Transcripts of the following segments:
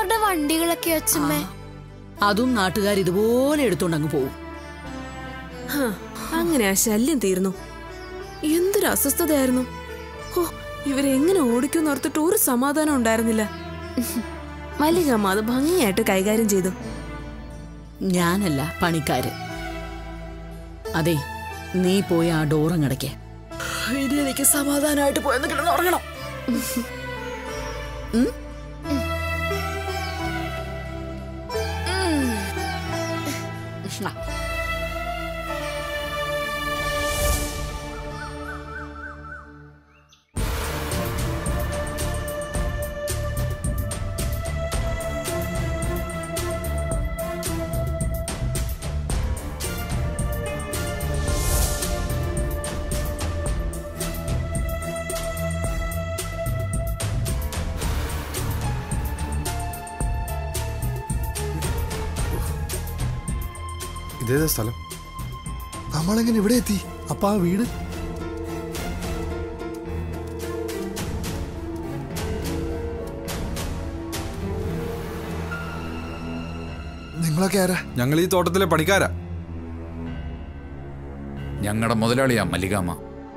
അവരുടെ വണ്ടികളൊക്കെ അച്ഛമ്മേ അതും നാട്ടുകാർ ഇതുപോലെ എടുത്തോണ്ട് അങ്ങ് പോവും ഹാ, അങ്ങനെ ആ ശല്യം തീർന്നു എന്തൊരു അസ്വസ്ഥതയായിരുന്നു ഓ ഇവരെങ്ങനെ ഓടിക്കുമെന്ന് ഓർത്തിട്ട് ഒരു സമാധാനം ഉണ്ടായിരുന്നില്ല മല്ലികമ്മ അത് ഭംഗിയായിട്ട് കൈകാര്യം ചെയ്തു ഞാനല്ല പണിക്കാര് അതെ നീ പോയി ആ ഡോറങ്ങടയ്ക്ക് ഇനി എനിക്ക് സമാധാനമായിട്ട് പോയെന്ന് കിടന്ന് ഉറങ്ങണം ഉം? ഉം. ആ. ഇതേതാ സ്ഥലം നമ്മളെങ്ങനെ ഇവിടെ എത്തി അപ്പൊ ആ വീട് നിങ്ങളൊക്കെ ആരാ ഞങ്ങൾ ഈ തോട്ടത്തിലെ പണിക്കാരാ ഞങ്ങളുടെ മുതലാളിയാ മല്ലികാമ്മ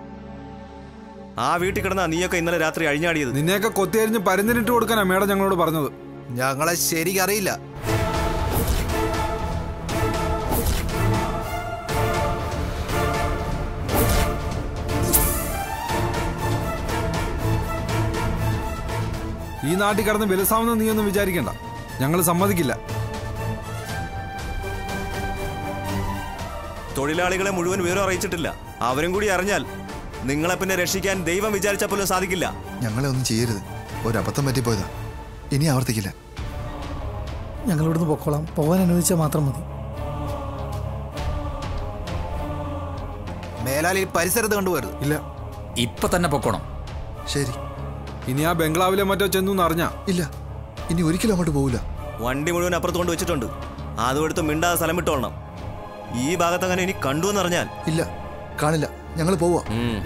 ആ വീട്ടിൽ കിടന്ന നീയൊക്കെ ഇന്നലെ രാത്രി അഴിഞ്ഞാടിയത് നിന്നെയൊക്കെ കൊത്തിയരിഞ്ഞ് പരുന്നിട്ട് കൊടുക്കാനാ മേഡം ഞങ്ങളോട് പറഞ്ഞത് ഞങ്ങളെ ശരിക്കറിയില്ല ഈ നാട്ടിൽ കിടന്ന് വിലസാമെന്ന് നീ ഒന്നും വിചാരിക്കണ്ട ഞങ്ങൾ സമ്മതിക്കില്ല തൊഴിലാളികളെ മുഴുവൻ വിവരം അറിയിച്ചിട്ടില്ല അവരും കൂടി അറിഞ്ഞാൽ നിങ്ങളെ പിന്നെ രക്ഷിക്കാൻ ദൈവം വിചാരിച്ച പോലും സാധിക്കില്ല ഞങ്ങളെ ഒന്നും ചെയ്യരുത് ഒരബദ്ധം പറ്റിപ്പോയതാ ഇനി ആവർത്തിക്കില്ല ഞങ്ങളിവിടുന്ന് പൊക്കോളാം പോകാൻ അനുവദിച്ചാൽ മാത്രം മതി മേലാൽ ഈ പരിസരത്ത് കണ്ടുപോരുത് ഇല്ല ഇപ്പൊ തന്നെ പൊക്കോണം ശരി ഇനി ആ ബംഗ്ലാവിലെ മറ്റോ ചെന്നു അറിഞ്ഞാ ഇല്ല ഇനി ഒരിക്കലും അങ്ങോട്ട് പോകില്ല വണ്ടി മുഴുവൻ അപ്പുറത്ത് കൊണ്ട് വെച്ചിട്ടുണ്ട് അതും എടുത്ത് മിണ്ടാതെ സ്ഥലം വിട്ടോളണം ഈ ഭാഗത്തങ്ങനെ ഇനി കണ്ടു എന്നറിഞ്ഞാൽ ഇല്ല കാണില്ല ഞങ്ങൾ പോവാ ഉം.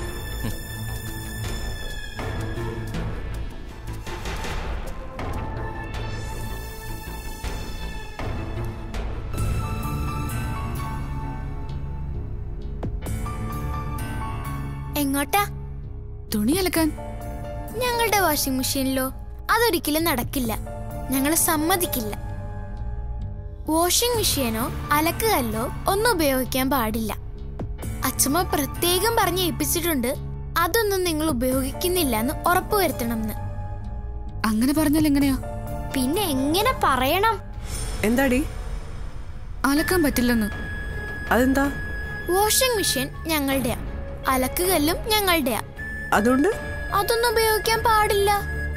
എങ്ങോട്ടാ തുണി അലക്കാൻ ഞങ്ങളുടെ വാഷിംഗ് മെഷീനിലോ അതൊരിക്കലും നടക്കില്ല ഞങ്ങൾ സമ്മതിക്കില്ല വാഷിംഗ് മെഷീനോ അലക്കുകല്ലോ ഒന്നും ഉപയോഗിക്കാൻ പാടില്ല അച്ഛമ്മ പ്രത്യേകം പറഞ്ഞ് ഏൽപ്പിച്ചിട്ടുണ്ട് അതൊന്നും നിങ്ങൾ ഉപയോഗിക്കുന്നില്ല എന്ന് ഉറപ്പുവരുത്തണം എന്ന് അങ്ങനെ പറഞ്ഞാൽ എങ്ങനെയാ പിന്നെ എങ്ങനെ പറയണം എന്താടി അലക്കാൻ പറ്റില്ലെന്ന് അതെന്താ വാഷിംഗ് മെഷീൻ ഞങ്ങളുടെയാ അലക്കുകല്ലും ഞങ്ങളുടെയാ അതുകൊണ്ട് അതൊന്നും ഉപയോഗിക്കാൻ പാടില്ല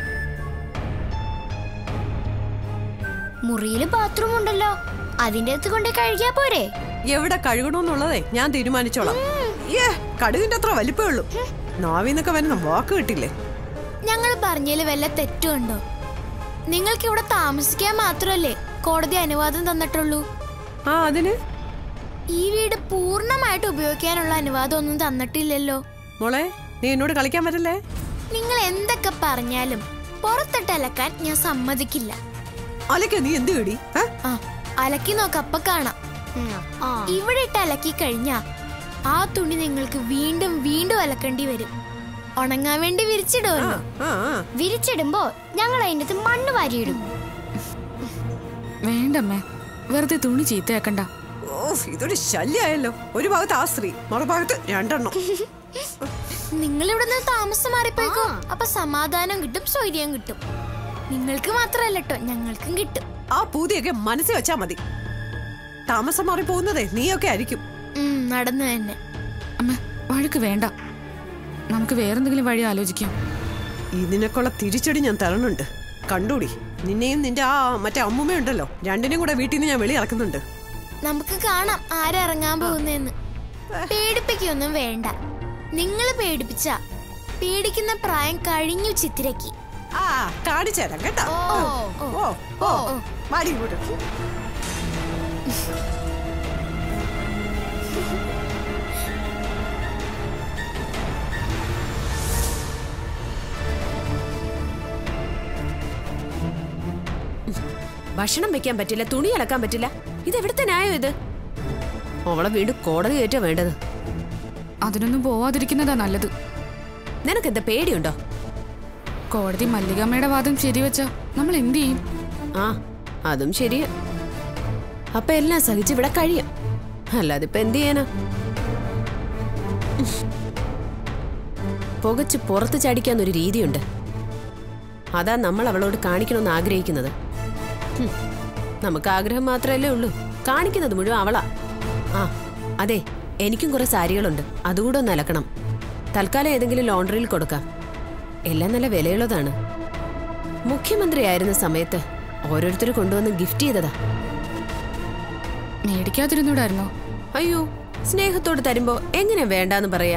മുറിയിൽ ബാത്റൂം ഉണ്ടല്ലോ അതിന്റെ അകത്ത് കൊണ്ട് കഴുകിയാ പോരെ എവിടെ കഴുകണമെന്നുള്ളതേ ഞാൻ തീരുമാനിച്ചോളാം ഏ കടുകിന്റെ അത്ര വലിപ്പമേ ഉള്ളൂ നാവിന്നൊക്കെ വരുന്ന വാക്ക് കിട്ടില്ലേ ഞങ്ങൾ പറഞ്ഞതിൽ വല്ല തെറ്റുണ്ടോ നിങ്ങൾക്ക് ഇവിടെ താമസിക്കാൻ മാത്രമല്ലേ കോടതി അനുവാദം തന്നിട്ടുള്ളൂ ആ അതിന് ഈ വീട് പൂർണ്ണമായിട്ട് ഉപയോഗിക്കാനുള്ള അനുവാദം ഒന്നും തന്നിട്ടില്ലല്ലോ മോളെ നീ എന്നോട് കളിക്കാൻ പറ്റല്ലേ നിങ്ങൾ എന്തൊക്കെ പറഞ്ഞാലും പുറത്തിട്ട് അലക്കാൻ ഞാൻ സമ്മതിക്കില്ല അലക്ക നീ എന്ത് കേടി ആ അലക്കി നോക്ക് അപ്പൊ കാണാം ഇവിടെ ഇട്ട് അലക്കി കഴിഞ്ഞാ ആ തുണി നിങ്ങൾക്ക് വീണ്ടും വീണ്ടും അലക്കേണ്ടി വരും ഉണങ്ങാൻ വേണ്ടി വിരിച്ചിടുമല്ലോ വിരിച്ചിടുമ്പോ ഞങ്ങൾ അതിന്റെ മണ്ണ് വാരിയിടും വേണ്ടമ്മേ വെറുതെ തുണി ചീത്തയാക്കണ്ട ഓ ഇതൊരു ശല്യായല്ലോ ഒരു ഭാഗത്ത് ആ സ്ത്രീ മറുഭാഗത്ത് രണ്ടെണ്ണം നിങ്ങൾ ഇവിടെ നിന്ന് താമസം മാറിപ്പോയിക്കോ അപ്പൊ സമാധാനം കിട്ടും സ്വൈര്യം കിട്ടും നിങ്ങൾക്ക് മാത്രല്ല കേട്ടോ ഞങ്ങൾക്കും കിട്ടും ആ പൂതിയൊക്കെ മനസ്സിൽ വെച്ചാ മതി താമസം മാറി പോകുന്നതേ നീയൊക്കെ ആയിരിക്കും ഉം, നടന്നു തന്നെ അമ്മ വഴക്ക് വേണ്ട നമുക്ക് വേറെന്തെങ്കിലും വഴി ആലോചിക്കാം ഇതിനൊക്കെയുള്ള തിരിച്ചടി ഞാൻ തരണുണ്ട് കണ്ടൂടി നിന്നെയും നിന്റെ ആ മറ്റേ അമ്മുമ്മയുണ്ടല്ലോ രണ്ടിനെയും കൂടെ വീട്ടിൽ നിന്ന് ഞാൻ വെളി ഇറക്കുന്നുണ്ട് നമുക്ക് കാണാം ആരിറങ്ങാൻ പോകുന്നതെന്ന് പേടിപ്പിക്കൊന്നും വേണ്ട നിങ്ങൾ പേടിപ്പിച്ച പേടിക്കുന്ന പ്രായം കഴിഞ്ഞു ചിത്തിരക്കി ആ കാണിച്ചു തരാം കേട്ടോ ഓ, ഓ ഓ മാടി ഇങ്ങോട്ട് ഭക്ഷണം വെക്കാൻ പറ്റില്ല തുണി അലക്കാൻ പറ്റില്ല ഇത് എവിടുത്തെ ന്യായം ഇത് അവളെ വീണ്ടും കോടതി കയറ്റാ വേണ്ടത് അതിനൊന്നും പോവാതിരിക്കുന്നതാ നല്ലത് നിനക്ക് എന്താ പേടിയുണ്ടോ കോടതി മല്ലികമ്മയുടെ വാദം ശരിവെച്ച നമ്മൾ എന്ത് ചെയ്യും ആ അതും ശരിയാ അപ്പൊ എല്ലാം സഹിച്ച് ഇവിടെ കഴിയും അല്ലാതെ ഇപ്പൊ എന്ത് ചെയ്യാനാ പുകച്ച് പുറത്ത് ചാടിക്കാന്നൊരു രീതിയുണ്ട് അതാ നമ്മൾ അവളോട് കാണിക്കണമെന്ന് ആഗ്രഹിക്കുന്നത് ഹും, നമുക്ക് ആഗ്രഹം മാത്രമല്ലേ ഉള്ളൂ കാണിക്കുന്നത് മുഴുവൻ അവളാ ആ അതെ എനിക്കും കുറെ സാരികളുണ്ട് അതുകൂടെ ഒന്ന് അലക്കണം തൽക്കാലം ഏതെങ്കിലും ലോണ്ടറിയിൽ കൊടുക്കാം എല്ലാം നല്ല വിലയുള്ളതാണ് മുഖ്യമന്ത്രിയായിരുന്ന സമയത്ത് ഓരോരുത്തർ കൊണ്ടുവന്ന് ഗിഫ്റ്റ് ചെയ്തതാ മേടിക്കാതിരുന്നൂടായിരുന്നോ അയ്യോ സ്നേഹത്തോട് തരുമ്പോ എങ്ങനെ വേണ്ടാന്ന് പറയാ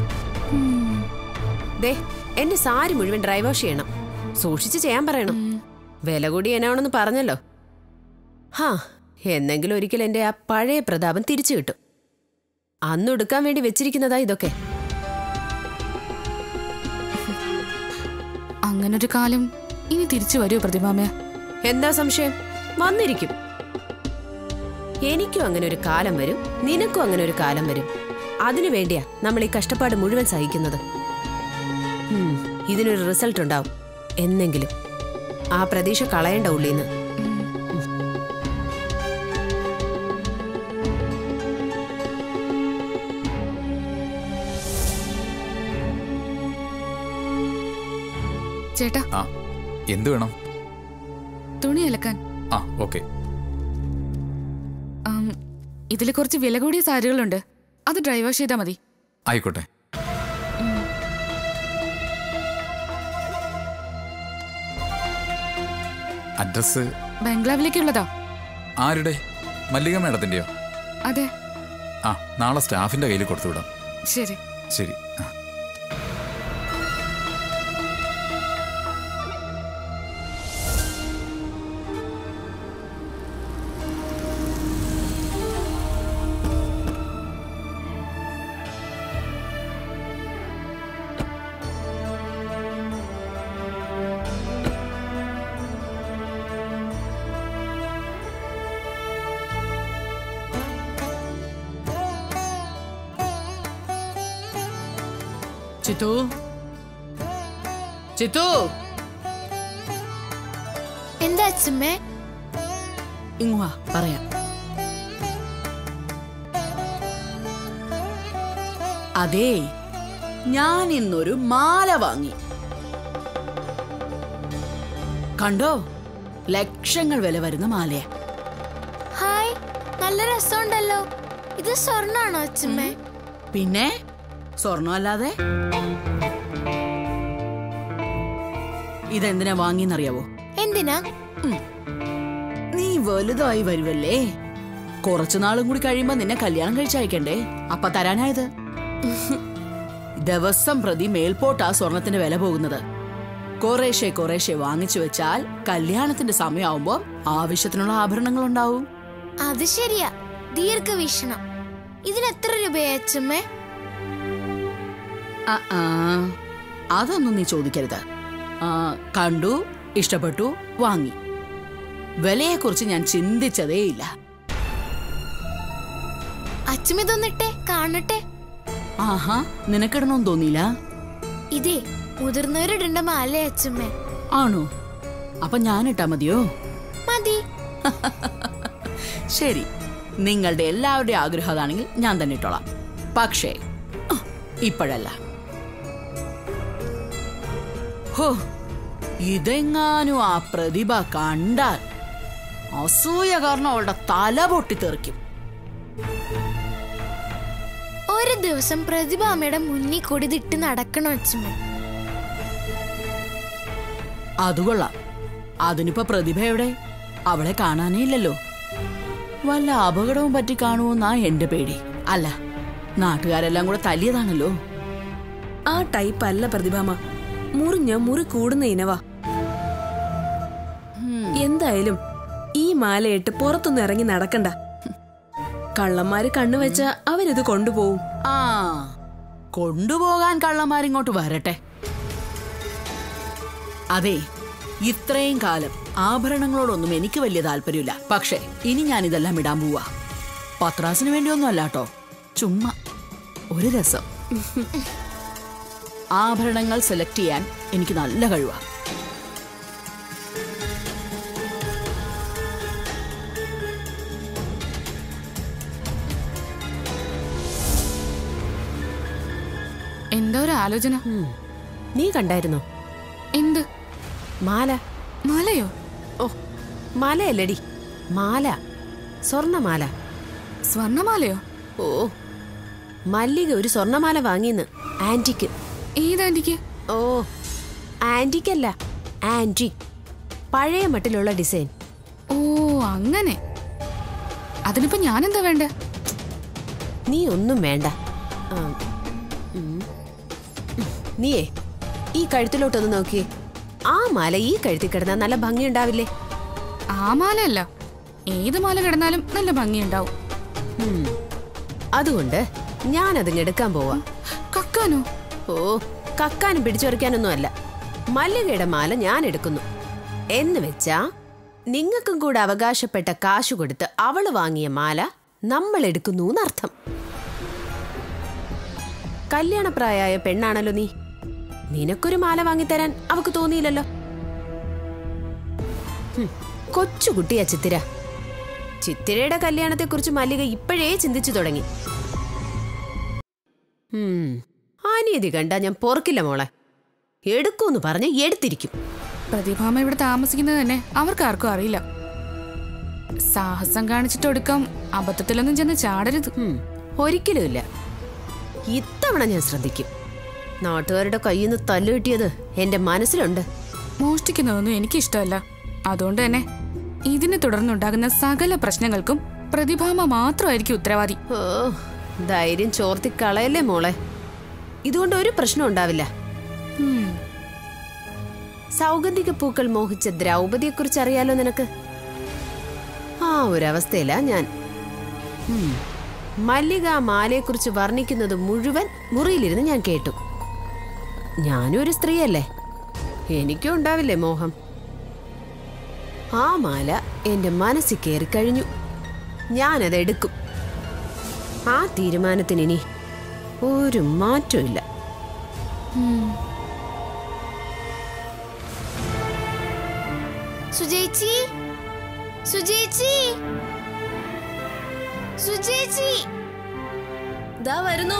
ദേ എന്റെ സാരി മുഴുവൻ ഡ്രൈ വാഷ് ചെയ്യണം സൂക്ഷിച്ച് ചെയ്യാൻ പറയണം വില കൂടി എന്നാണെന്ന് പറഞ്ഞല്ലോ ഹാ എന്നെങ്കിലും ഒരിക്കൽ എന്റെ ആ പഴയ പ്രതാപം തിരിച്ചു കിട്ടും അന്ന് എടുക്കാൻ വേണ്ടി വെച്ചിരിക്കുന്നതാ ഇതൊക്കെ അങ്ങനൊരു കാലം ഇനി തിരിച്ചു വരുമോ പ്രതിഭാമയ എന്താ സംശയം വന്നിരിക്കും എനിക്കും അങ്ങനെ ഒരു കാലം വരും നിനക്കും അങ്ങനെ ഒരു കാലം വരും അതിനു വേണ്ടിയാ നമ്മൾ ഈ കഷ്ടപ്പാട് മുഴുവൻ സഹിക്കുന്നത് ഉം, ഇതിനൊരു റിസൾട്ട് ഉണ്ടാവും എന്നെങ്കിലും ആ പ്രതീക്ഷ കളയണ്ട ഉള്ളീന്ന് ചേട്ടാ ആ എന്ത് വേണം തുണി അലക്കാൻ ആ ഓക്കെ ആം, ഇതില് കുറച്ച് വില കൂടിയ സാരികളുണ്ട് അത് ഡ്രൈ വാഷ് ചെയ്താൽ മതി ആയിക്കോട്ടെ അഡ്രസ് ബംഗ്ലാവിലേക്കുള്ളതാ ആരുടെ മല്ലിക മേഡത്തിൻ്റെയോ അതെ ആ നാളെ സ്റ്റാഫിൻ്റെ കയ്യിൽ കൊടുത്തു വിടാം ശരി ശരി ആ ചിത്തു ചിത്തു എന്താ അച്ഛമ്മേ ഇങ്ങ് വാ പറയാം അതേ ഞാൻ ഇന്നൊരു മാല വാങ്ങി കണ്ടോ ലക്ഷങ്ങൾ വില വരുന്ന മാലയാ ഹായ് നല്ല രസമുണ്ടല്ലോ ഇത് സ്വർണ്ണാണോ അച്ഛമ്മേ പിന്നെ സ്വർണം അല്ലാതെ ഇതെന്തിനാ വാങ്ങിന്നറിയാവോ എന്തിനാ നീ വലുതായി വരുവല്ലേ കുറച്ചു നാളും കൂടി കഴിയുമ്പോ നിന്നെ കല്യാണം കഴിച്ചയക്കണ്ടേ അപ്പ തരാനായത് ദിവസം പ്രതി മേൽപോട്ടാ സ്വർണത്തിന്റെ വില പോകുന്നത് കുറേശ്ശെ കുറേശ്ശെ വാങ്ങിച്ചു വെച്ചാൽ കല്യാണത്തിന്റെ സമയമാവുമ്പോ ആവശ്യത്തിനുള്ള ആഭരണങ്ങൾ ഉണ്ടാവും അത് ശരിയാ ദീർഘവീക്ഷണം ഇതിന് എത്ര രൂപയാ അച്ഛമ്മേ ആ, ആ, അതൊന്നും നീ ചോദിക്കരുത് ആ, കണ്ടു ഇഷ്ടപ്പെട്ടു വാങ്ങി വിലയെക്കുറിച്ച് ഞാൻ ചിന്തിച്ചതേയില്ല അച്ഛമ്മ ഇതൊന്നിട്ടെ കാണട്ടെ ആഹാ നിനക്കിടണമെന്ന് തോന്നിയില്ല ഇതേ മുതിർന്നവരിടേണ്ട മാലേ അച്ഛമ്മേ ആണോ അപ്പൊ ഞാനിട്ടാ മതിയോ മതി ശരി നിങ്ങളുടെ എല്ലാവരുടെയും ആഗ്രഹം അതാണെങ്കിൽ ഞാൻ തന്നെ ഇട്ടോളാം പക്ഷേ ആ, ഇപ്പോഴല്ല ഹോ ഇതെങ്ങാനും ആ പ്രതിഭ കണ്ടാൽ അസൂയ കാരണം അവളുടെ തല പൊട്ടിത്തെറിക്കും ഒരു ദിവസം പ്രതിഭ അമ്മയുടെ മുന്നിൽ കൂടി ഇതിട്ട് നടക്കണം അച്ഛമ്മേ അതുകൊള്ളാം അതിനിപ്പോ പ്രതിഭ എവിടെ അവളെ കാണാനേ ഇല്ലല്ലോ വല്ല അപകടവും പറ്റി കാണുമെന്നാ എന്റെ പേടി അല്ല നാട്ടുകാരെല്ലാം കൂടെ തല്ലിയതാണല്ലോ ആ ടൈപ്പ് അല്ല പ്രതിഭാമ മുറിഞ്ഞ മുറി കൂടുന്ന ഇനവാ എന്തായാലും ഈ മാലയിട്ട് പുറത്തൊന്നും ഇറങ്ങി നടക്കണ്ട കള്ളന്മാര് കണ്ണുവെച്ച അവരിത് കൊണ്ടുപോകും ആ കൊണ്ടുപോകാൻ കള്ളന്മാരിങ്ങോട്ട് വരട്ടെ അതെ ഇത്രയും കാലം ആഭരണങ്ങളോടൊന്നും എനിക്ക് വലിയ താല്പര്യമില്ല പക്ഷേ ഇനി ഞാൻ ഇതെല്ലാം ഇടാൻ പോവാ പത്രാസിന് വേണ്ടിയൊന്നും അല്ലാട്ടോ ചുമ്മാ ഒരു രസം ആഭരണങ്ങൾ സെലക്ട് ചെയ്യാൻ എനിക്ക് നല്ല കഴിവാ എന്താ ഒരു ആലോചന നീ കണ്ടായിരുന്നോ എന്ത് മാല മലയോ ഓ മാലയല്ലടി മാല സ്വർണമാല സ്വർണമാലയോ ഓ മല്ലിക ഒരു സ്വർണമാല വാങ്ങിന്ന് ആന്റിക്ക് ഏതാന്റിക്ക് ഓ ആന്റിക്കല്ല ആന്റിക് പഴയ മട്ടിലുള്ള ഡിസൈൻ ഓ അങ്ങനെ അതിനിപ്പോ ഞാനെന്താ വേണ്ടേ നീ ഒന്നും വേണ്ട ആ, ഉം. നീയേ ഈ കഴുത്തിലോട്ടൊന്ന് നോക്കിയേ ആ മാല ഈ കഴുത്തിൽ കിടന്നാൽ നല്ല ഭംഗിയുണ്ടാവില്ലേ ആ മാലയല്ല ഏത് മാല കിടന്നാലും നല്ല ഭംഗിയുണ്ടാവും ഉം. അതുകൊണ്ട് ഞാനതിങ് എടുക്കാൻ പോവാ കക്കാനോ ഓ കക്കാനും പിടിച്ചുപറിക്കാനൊന്നും അല്ല മല്ലികയുടെ മാല ഞാൻ എടുക്കുന്നു എന്ന് വെച്ചാ നിങ്ങൾക്കും കൂടെ അവകാശപ്പെട്ട കാശ് കൊടുത്ത് അവള് വാങ്ങിയ മാല നമ്മൾ എടുക്കുന്നു എന്നർത്ഥം കല്യാണപ്രായമായ പെണ്ണാണല്ലോ നീ നിനക്കൊരു മാല വാങ്ങിത്തരാൻ അവക്ക് തോന്നിയില്ലല്ലോ ഹും, കൊച്ചുകുട്ടിയാ ചിത്തിര ചിത്തിരയുടെ കല്യാണത്തെക്കുറിച്ച് മല്ലിക ഇപ്പോഴേ ചിന്തിച്ചു തുടങ്ങി ഉം, അനീതി കണ്ട ഞാൻ പൊറക്കില്ല മോളെ എടുക്കൂന്ന് പറഞ്ഞ് എടുത്തിരിക്കും പ്രതിഭാമ ഇവിടെ താമസിക്കുന്നത് തന്നെ അവർക്കാർക്കും അറിയില്ല സാഹസം കാണിച്ചിട്ട് ഒടുക്കം അബദ്ധത്തിലൊന്നും ചെന്ന് ചാടരുത് ഉം, ഒരിക്കലുമില്ല ഇത്തവണ ഞാൻ ശ്രദ്ധിക്കും നാട്ടുകാരുടെ കയ്യിൽ നിന്ന് തല്ലു കിട്ടിയത് എന്റെ മനസ്സിലുണ്ട് മോഷ്ടിക്കുന്നതൊന്നും എനിക്കിഷ്ടമല്ല അതുകൊണ്ട് തന്നെ ഇതിനെ തുടർന്നുണ്ടാകുന്ന സകല പ്രശ്നങ്ങൾക്കും പ്രതിഭാമ മാത്രമായിരിക്കും ഉത്തരവാദി ഓ ധൈര്യം ചോർത്തി കളയല്ലേ മോളെ ഇതുകൊണ്ട് ഒരു പ്രശ്നം ഉണ്ടാവില്ല ഉം, സൗഗന്ധിക പൂക്കൾ മോഹിച്ച ദ്രൗപതിയെക്കുറിച്ച് അറിയാലോ നിനക്ക് ആ ഒരവസ്ഥയിലാ ഞാൻ ഉം. മല്ലിക ആ മാലയെക്കുറിച്ച് വർണ്ണിക്കുന്നത് മുഴുവൻ മുറിയിലിരുന്ന് ഞാൻ കേട്ടു ഞാനും ഒരു സ്ത്രീയല്ലേ എനിക്കും ഉണ്ടാവില്ലേ മോഹം ആ മാല എന്റെ മനസ്സിൽ കയറി കഴിഞ്ഞു ഞാനത് എടുക്കും ആ തീരുമാനത്തിന് ഇനി ഒരു മാറ്റവും ഇല്ല സുജേച്ചി സുജേച്ചി സുജേച്ചി ദാ വരുന്നു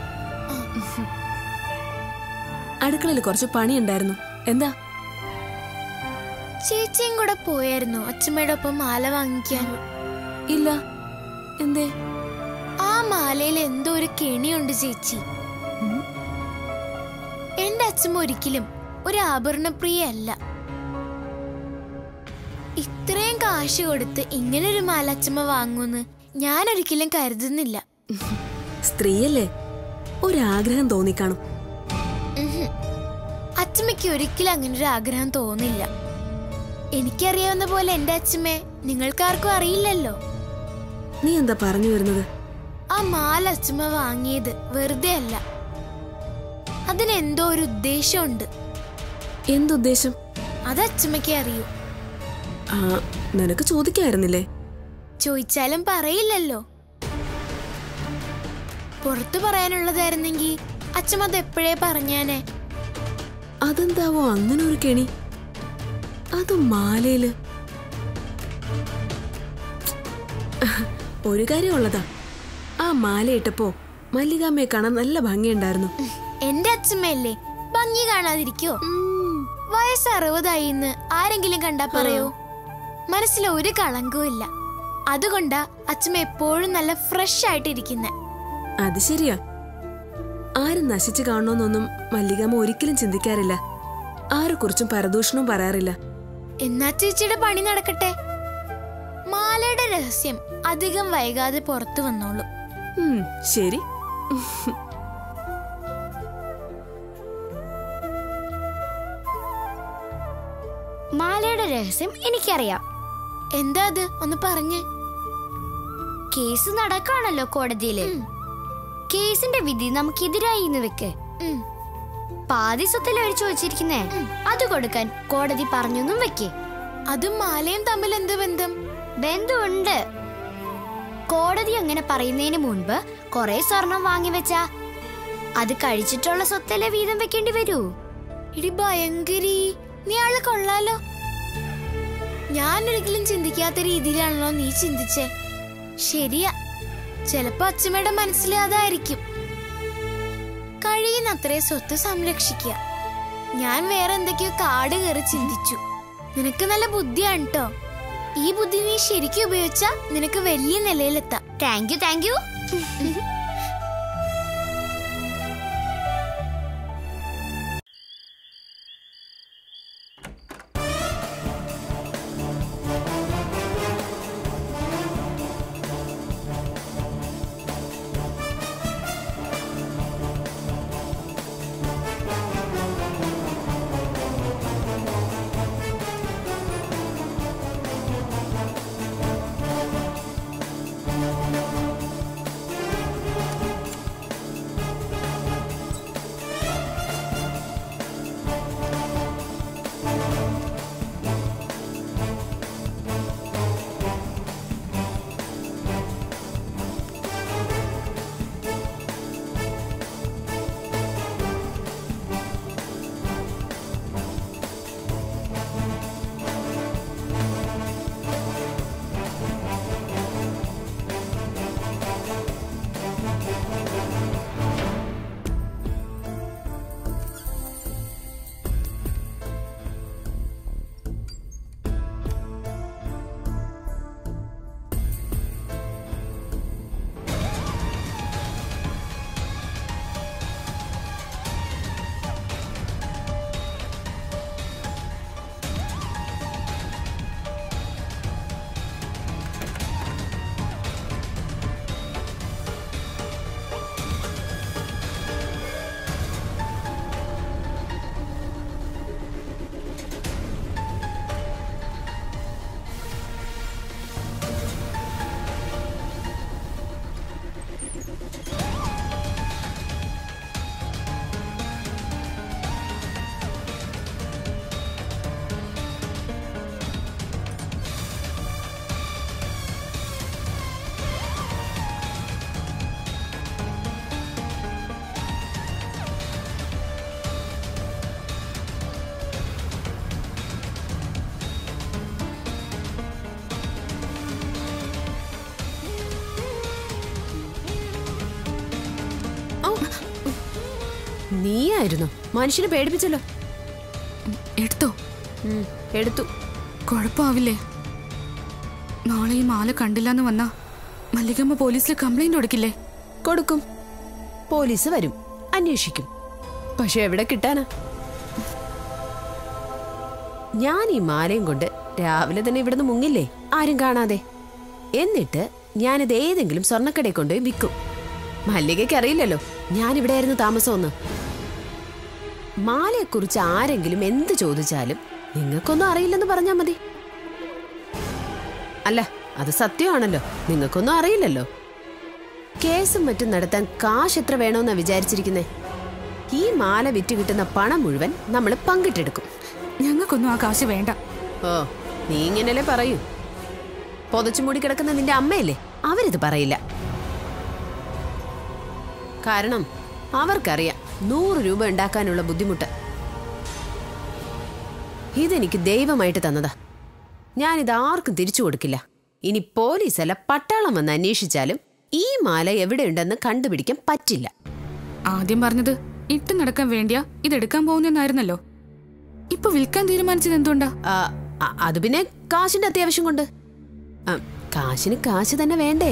അടുക്കളയിൽ കുറച്ച് പണിയുണ്ടായിരുന്നു എന്താ ചേച്ചിയും കൂടെ പോയായിരുന്നു അച്ഛമ്മയുടെ ഒപ്പം മാല വാങ്ങിക്കാൻ ഇല്ല എന്തേ ആ മാലയിൽ എന്തോ ഒരു കെണിയുണ്ട് ചേച്ചി എന്റെ അച്ഛമ്മ ഒരിക്കലും ഒരു ആഭരണപ്രിയല്ല ഇത്രയും കാശ് കൊടുത്ത് ഇങ്ങനെ ഒരു മാല അച്ഛമ്മ വാങ്ങുമെന്ന് ഞാൻ ഒരിക്കലും കരുതുന്നില്ല സ്ത്രീയല്ലേ ഒരാഗ്രഹം തോന്നിക്കാണും ഉഹും. അച്ഛമ്മയ്ക്ക് ഒരിക്കലും അങ്ങനെ ഒരു ആഗ്രഹം തോന്നില്ല എനിക്കറിയാവുന്ന പോലെ എന്റെ അച്ഛമ്മയെ നിങ്ങൾക്കാർക്കും അറിയില്ലല്ലോ നീ എന്താ പറഞ്ഞു വരുന്നത് ആ മാല അച്ഛമ്മ വാങ്ങിയത് വെറുതെ അല്ല അതിനെന്തോ ഒരു ഉദ്ദേശമുണ്ട് എന്തുദ്ദേശം അത് അച്ഛമ്മയ്ക്ക് അറിയൂ ആ നിനക്ക് ചോദിക്കായിരുന്നില്ലേ ചോദിച്ചാലും പറയില്ലല്ലോ പുറത്തു പറയാനുള്ളതായിരുന്നെങ്കിൽ അച്ഛമ്മ അത് എപ്പോഴേ പറഞ്ഞാനേ അതെന്താവോ അങ്ങനെ ഒരു കെണി അത് മാലയില് ഒരു കാര്യം ഉള്ളതാ ആ മാല ഇട്ടപ്പോ മല്ലികാമ്മയെ കാണാൻ നല്ല ഭംഗിയുണ്ടായിരുന്നു എന്റെ അച്ഛമ്മയല്ലേ ഭംഗി കാണാതിരിക്കോ വയസ്സ് അറുപതായിന്ന് ആരെങ്കിലും കണ്ടാ പറയോ മനസ്സിൽ ഒരു കളങ്കവും ഇല്ല അതുകൊണ്ടാ അച്ഛമ്മ എപ്പോഴും നല്ല ഫ്രഷ് ആയിട്ടിരിക്കുന്നെ അത് ശരിയാ ആരും നശിച്ചു കാണണമെന്നൊന്നും മല്ലികാമ്മ ഒരിക്കലും ചിന്തിക്കാറില്ല ആരെക്കുറിച്ചും പരദൂഷണവും പറയാറില്ല എന്നാ ചേച്ചിയുടെ പണി നടക്കട്ടെ മാലയുടെ രഹസ്യം അധികം വൈകാതെ പുറത്തു വന്നോളൂ ഉം, ശരി മാലയുടെ രഹസ്യം എനിക്കറിയാം എന്താ അത് ഒന്ന് പറഞ്ഞ് കേസ് നടക്കാണല്ലോ കോടതിയില് കേസിന്റെ വിധി നമുക്കെതിരായി എന്ന് വെക്ക് പാതി സ്വത്തല്ലേ അവർ ചോദിച്ചിരിക്കുന്നേ അത് കൊടുക്കാൻ കോടതി പറഞ്ഞൊന്നും വെക്കേ അതും മാലയും തമ്മിൽ എന്ത് ബന്ധം ബന്ധുണ്ട് കോടതി അങ്ങനെ പറയുന്നതിന് മുൻപ് കൊറേ സ്വർണം വാങ്ങി വെച്ചാ അത് കഴിച്ചിട്ടുള്ള സ്വത്തല്ലേ വീതം വെക്കേണ്ടി വരൂ ഇടി ഭയങ്കരി നീ ആള് കൊള്ളാലോ ഞാൻ ഒരിക്കലും ചിന്തിക്കാത്ത രീതിയിലാണല്ലോ നീ ചിന്തിച്ചേ ശരിയാ ചിലപ്പോ അച്ഛമ്മയുടെ മനസ്സിൽ അതായിരിക്കും കഴിയുന്നത്രേ സ്വത്ത് സംരക്ഷിക്കുക ഞാൻ വേറെ എന്തൊക്കെയോ കാട് കയറി ചിന്തിച്ചു നിനക്ക് നല്ല ബുദ്ധിയാണ് കേട്ടോ ഈ ബുദ്ധി നീ ശരിക്കും ഉപയോഗിച്ചാ നിനക്ക് വലിയ നിലയിലെത്താം താങ്ക് യു താങ്ക് യു നീയായിരുന്നു മനുഷ്യനെ പേടിപ്പിച്ചല്ലോ എടുത്തോ ഉം, എടുത്തു കുഴപ്പമാവില്ലേ നാളെ ഈ മാല കണ്ടില്ലെന്ന് വന്നാ മല്ലികമ്മ പോലീസിൽ കംപ്ലൈന്റ് കൊടുക്കില്ലേ കൊടുക്കും പോലീസ് വരും അന്വേഷിക്കും പക്ഷെ എവിടെ കിട്ടാനാ ഞാൻ ഈ മാലയും കൊണ്ട് രാവിലെ തന്നെ ഇവിടുന്ന് മുങ്ങില്ലേ ആരും കാണാതെ എന്നിട്ട് ഞാനിത് ഏതെങ്കിലും സ്വർണ്ണക്കടയിൽ കൊണ്ടുപോയി വിൽക്കും മല്ലികയ്ക്ക് അറിയില്ലല്ലോ ഞാൻ ഇവിടെ ആയിരുന്നു താമസമെന്ന് മാലയെക്കുറിച്ച് ആരെങ്കിലും എന്ത് ചോദിച്ചാലും നിങ്ങൾക്കൊന്നും അറിയില്ലെന്ന് പറഞ്ഞാൽ മതി അല്ല അത് സത്യമാണല്ലോ നിങ്ങൾക്കൊന്നും അറിയില്ലല്ലോ കേസും മറ്റും നടത്താൻ കാശ് എത്ര വേണമെന്നാ വിചാരിച്ചിരിക്കുന്നേ ഈ മാല വിറ്റ് കിട്ടുന്ന പണം മുഴുവൻ നമ്മൾ പങ്കിട്ടെടുക്കും ഞങ്ങൾക്കൊന്നും ആ കാശ് വേണ്ട ഓ നീ ഇങ്ങനല്ലേ പറയൂ പൊതച്ചു മൂടി കിടക്കുന്ന നിന്റെ അമ്മയല്ലേ അവരിത് പറയില്ല കാരണം അവർക്കറിയാം നൂറ് രൂപ ഉണ്ടാക്കാനുള്ള ബുദ്ധിമുട്ട് ഇതെനിക്ക് ദൈവമായിട്ട് തന്നതാ ഞാനിത് ആർക്കും തിരിച്ചു കൊടുക്കില്ല ഇനി പോലീസല്ല പട്ടാളം വന്ന് അന്വേഷിച്ചാലും ഈ മാല എവിടെയുണ്ടെന്ന് കണ്ടുപിടിക്കാൻ പറ്റില്ല ആദ്യം പറഞ്ഞത് ഇട്ട് നടക്കാൻ വേണ്ടിയാ ഇതെടുക്കാൻ പോകുന്നെന്നായിരുന്നല്ലോ ഇപ്പൊ വിൽക്കാൻ തീരുമാനിച്ചത് എന്തുകൊണ്ടാ ആ, അ- അത് പിന്നെ കാശിന്റെ അത്യാവശ്യം കൊണ്ട് ആ, കാശിന് കാശ് തന്നെ വേണ്ടേ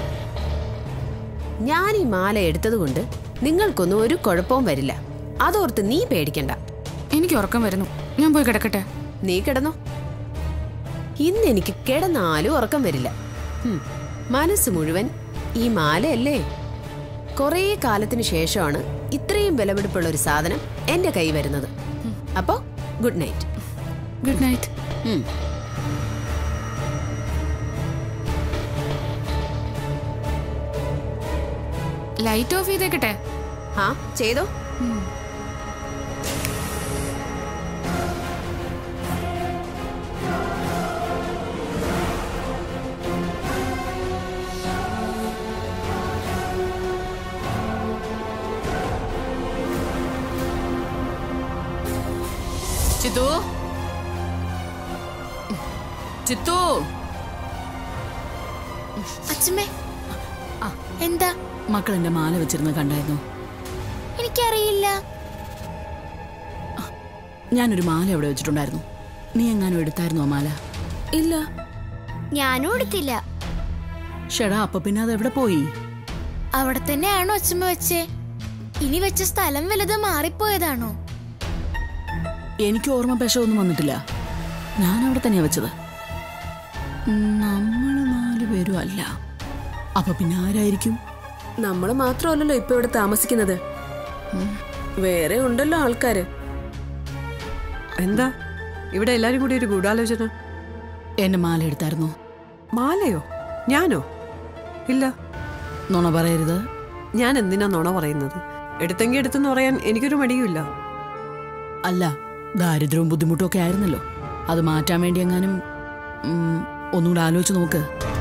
ഞാൻ ഈ മാല എടുത്തത് കൊണ്ട് നിങ്ങൾക്കൊന്നും ഒരു കുഴപ്പവും വരില്ല അതോർത്ത് നീ പേടിക്കണ്ട എനിക്ക് ഉറക്കം വരുന്നു ഞാൻ പോയി കിടക്കട്ടെ നീ കിടന്നോ ഇന്ന് എനിക്ക് കിടന്നാലും ഉറക്കം വരില്ല ഹും, മനസ്സ് മുഴുവൻ ഈ മാലയല്ലേ കുറേ കാലത്തിന് ശേഷമാണ് ഇത്രയും വിലപിടിപ്പുള്ള ഒരു സാധനം എന്റെ കൈ വരുന്നത് അപ്പോ ഗുഡ് നൈറ്റ് ഗുഡ് നൈറ്റ് ഉം. ലൈറ്റ് ഓഫ് ചെയ്തേക്കട്ടെ ആ ചെയ്തോ ചിത്തു ചിത്തു അച്ഛമ്മേ എന്താ മക്കൾ എന്റെ മാല വെച്ചിരുന്നത് കണ്ടായിരുന്നു എനിക്കറിയില്ല ഞാനൊരു മാല അവിടെ വെച്ചിട്ടുണ്ടായിരുന്നു നീ എങ്ങാനും എടുത്തായിരുന്നോ മാല ഇല്ല ഞാനും എടുത്തില്ല ഷെടാ അപ്പൊ പിന്നെ അത് എവിടെ പോയി അവിടെ തന്നെയാണോ അച്ഛമ്മ വെച്ചേ ഇനി വെച്ച സ്ഥലം വലുത് മാറിപ്പോയതാണോ എനിക്ക് ഓർമ്മ പെശമൊന്നും വന്നിട്ടില്ല ഞാൻ അവിടെ തന്നെയാ വെച്ചത് നമ്മള് നാല് പേരും അല്ല അപ്പൊ പിന്നെ ആരായിരിക്കും നമ്മൾ മാത്രമല്ലല്ലോ ഇപ്പൊ ഇവിടെ താമസിക്കുന്നത് വേറെ ഉണ്ടല്ലോ ആൾക്കാര് എന്താ ഇവിടെ എല്ലാരും കൂടി ഒരു ഗൂഢാലോചന എന്റെ മാല എടുത്തായിരുന്നോ മാലയോ ഞാനോ ഇല്ല നുണ പറയരുത് ഞാൻ എന്തിനാ നുണ പറയുന്നത് എടുത്തെങ്കിൽ എടുത്തെന്ന് പറയാൻ എനിക്കൊരു മടിയുമില്ല അല്ല ദാരിദ്ര്യവും ബുദ്ധിമുട്ടും ഒക്കെ ആയിരുന്നല്ലോ അത് മാറ്റാൻ വേണ്ടി എങ്ങാനും ഉം, ഒന്നുകൂടെ ആലോചിച്ച് നോക്ക്